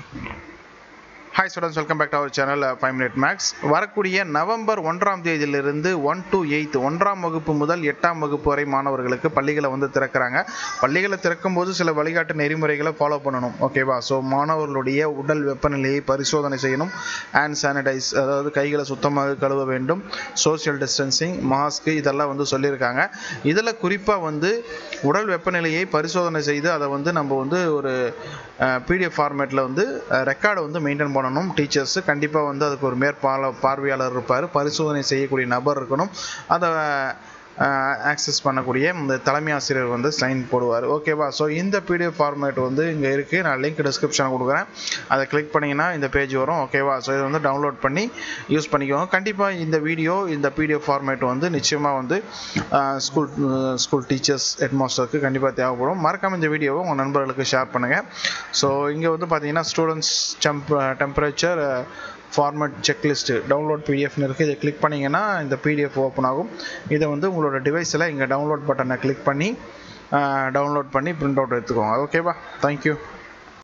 hi students welcome back to our channel five minute maths வரக்கூடிய November ஒன்றாம் தேதியிலிருந்து one to eight ஒன்றாம் வகுப்பு முதல் எட்டாம் வகுப்பு வரை மாணவர்களுக்கு பள்ளிகளை வந்து திறக்கிறாங்க பள்ளிகளை திறக்கும் போது சில வழிகாட்டு நெறிமுறைகளை ஃபாலோ பண்ணணும் ஓகேவா ஸோ மாணவர்களுடைய உடல் வெப்பநிலையை பரிசோதனை செய்யணும் ஹேண்ட் சானிடைஸ் அதாவது கைகளை சுத்தமாக கழுவ வேண்டும் சோஷியல் டிஸ்டன்சிங் மாஸ்க் இதெல்லாம் வந்து சொல்லியிருக்காங்க இதில் குறிப்பாக வந்து உடல் வெப்பநிலையை பரிசோதனை செய்து அதை வந்து நம்ம வந்து ஒரு பிடிஎஃப் ஃபார்மேட்டில் வந்து ரெக்கார்டை வந்து மெயின்டைன் பண்ணணும் டீச்சர்ஸ் கண்டிப்பாக வந்து அதுக்கு ஒரு மேற்பால பார்வையாளர் இருப்பார் பரிசோதனை செய்யக்கூடிய நபர் இருக்கணும் அதை ஆக்சஸ் பண்ணக்கூடிய இந்த தலைமை ஆசிரியர் வந்து சைன் போடுவார் ஓகேவா ஸோ இந்த பிடிஎஃப் ஃபார்மேட் வந்து இங்கே இருக்குது நான் லிங்க் டிஸ்கிரிப்ஷனில் கொடுக்குறேன் அதை கிளிக் பண்ணிங்கன்னா இந்த பேஜ் வரும் ஓகேவா ஸோ இதை வந்து டவுன்லோட் பண்ணி யூஸ் பண்ணிக்கோங்க கண்டிப்பாக இந்த வீடியோ இந்த பிடிஎஃப் ஃபார்மேட் வந்து நிச்சயமாக வந்து ஸ்கூல் ஸ்கூல் டீச்சர்ஸ் ஹெட்மாஸ்டருக்கு கண்டிப்பாக தேவைப்படும் மறக்காமல் இந்த வீடியோவை உங்கள் நண்பர்களுக்கு ஷேர் பண்ணுங்கள் ஸோ இங்கே வந்து பார்த்தீங்கன்னா students temp temperature format checklist download பிடிஎஃப்னு இருக்குது இதை கிளிக் பண்ணிங்கன்னா இந்த பிடிஎஃப் ஓப்பன் ஆகும் இதை வந்து உங்களோட டிவைஸில் இங்கே டவுன்லோட் பட்டனை கிளிக் பண்ணி டவுன்லோட் பண்ணி பிரிண்ட் அவுட் எடுத்துக்கோங்க ஓகேவா தேங்க்யூ